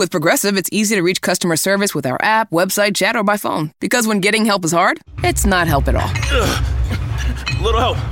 With Progressive, it's easy to reach customer service with our app, website, chat, or by phone. Because when getting help is hard, it's not help at all. A little help.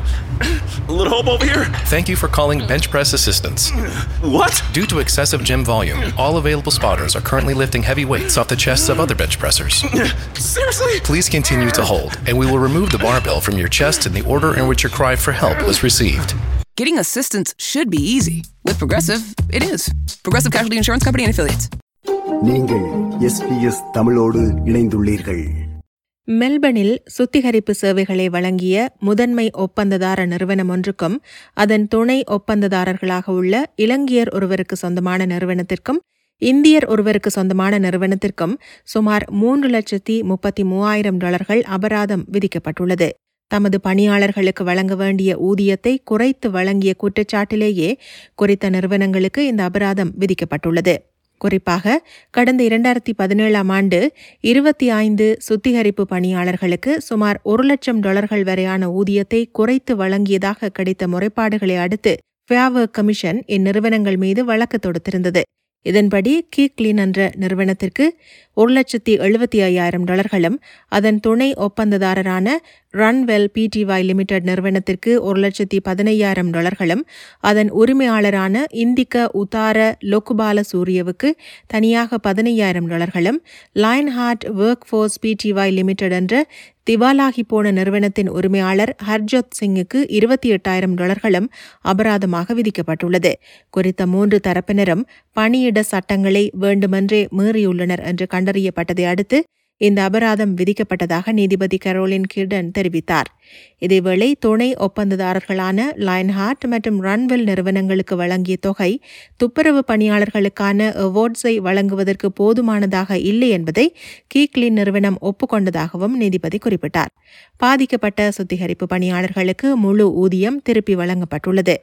A little help over here. Thank you for calling Bench Press Assistance. What? Due to excessive gym volume, all available spotters are currently lifting heavy weights off the chests of other bench pressers. Seriously? Please continue to hold, and we will remove the barbell from your chest in the order in which your cry for help was received. Getting assistance should be easy. With Progressive, it is. Progressive Casualty Insurance Company and Affiliates. நீங்கள் SBS தமிழோடு இணைந்துள்ளீர்கள் மெல்பர்னில் சுத்திகரிப்பு சேவைகளை வழங்கிய முதன்மை ஒப்பந்ததார நிறுவனம் ஒன்றுக்கும் அதன் துணை ஒப்பந்ததாரர்களாக உள்ள இலங்கையர் ஒருவருக்கு சொந்தமான நிறுவனத்திற்கும் இந்தியர் ஒருவருக்கு சொந்தமான நிறுவனத்திற்கும் சுமார் மூன்று லட்சத்தி முப்பத்தி மூவாயிரம் டாலர்கள் அபராதம் விதிக்கப்பட்டுள்ளது தமது பணியாளர்களுக்கு வழங்க வேண்டிய ஊதியத்தை குறைத்து வழங்கிய குற்றச்சாட்டிலேயே குறித்த நிறுவனங்களுக்கு இந்த அபராதம் விதிக்கப்பட்டுள்ளது குறிப்பாக கடந்த இரண்டாயிரத்தி பதினேழாம் ஆண்டு இருபத்தி ஐந்து சுத்திகரிப்பு பணியாளர்களுக்கு சுமார் ஒரு லட்சம் டாலர்கள் வரையான ஊதியத்தை குறைத்து வழங்கியதாக கிடைத்த முறைப்பாடுகளை அடுத்து ஃபேவர் கமிஷன் இந்நிறுவனங்கள் மீது வழக்கு தொடுத்திருந்தது இதன்படி கீக்லின் என்ற நிறுவனத்திற்கு ஒரு லட்சத்தி எழுபத்தி ஐயாயிரம் டாலர்களும் அதன் துணை ஒப்பந்ததாரரான ரன்வெல் பிடிவாய் லிமிடெட் நிறுவனத்திற்கு ஒரு லட்சத்தி பதினையாயிரம் டாலர்களும் அதன் உரிமையாளரான இந்திக்க உத்தார லோக்குபால சூரியவுக்கு தனியாக பதினையாயிரம் டாலர்களும் line hard work force P T Y limited என்ற திவாலாகி போன நிறுவனத்தின் உரிமையாளர் ஹர்ஜோத் சிங்குக்கு இருபத்தி எட்டாயிரம் டாலர்களும் அபராதமாக விதிக்கப்பட்டுள்ளது குறித்த மூன்று தரப்பினரும் பணியிட சட்டங்களை வேண்டுமென்றே மீறியுள்ளனர் என்று கண்டறியப்பட்டதை அடுத்து இந்த அபராதம் விதிக்கப்பட்டதாக நீதிபதி கரோலின் கிர்டன் தெரிவித்தார் இதேவேளை துணை ஒப்பந்ததாரர்களான லைன்ஹார்ட் மற்றும் ரன்வெல் நிறுவனங்களுக்கு வழங்கிய தொகை துப்புரவு பணியாளர்களுக்கான அவார்ட்ஸை வழங்குவதற்கு போதுமானதாக இல்லை என்பதை கீக்லின் நிறுவனம் ஒப்புக்கொண்டதாகவும் நீதிபதி குறிப்பிட்டார் பாதிக்கப்பட்ட சுத்திகரிப்பு பணியாளர்களுக்கு முழு ஊதியம் திருப்பி வழங்கப்பட்டுள்ளது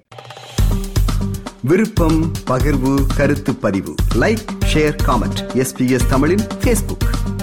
விருப்பம் பகிர்வு கருத்து பதிவு லைக் ஷேர் காமெண்ட் எஸ்பிஎஸ் தமிழின் ஃபேஸ்புக்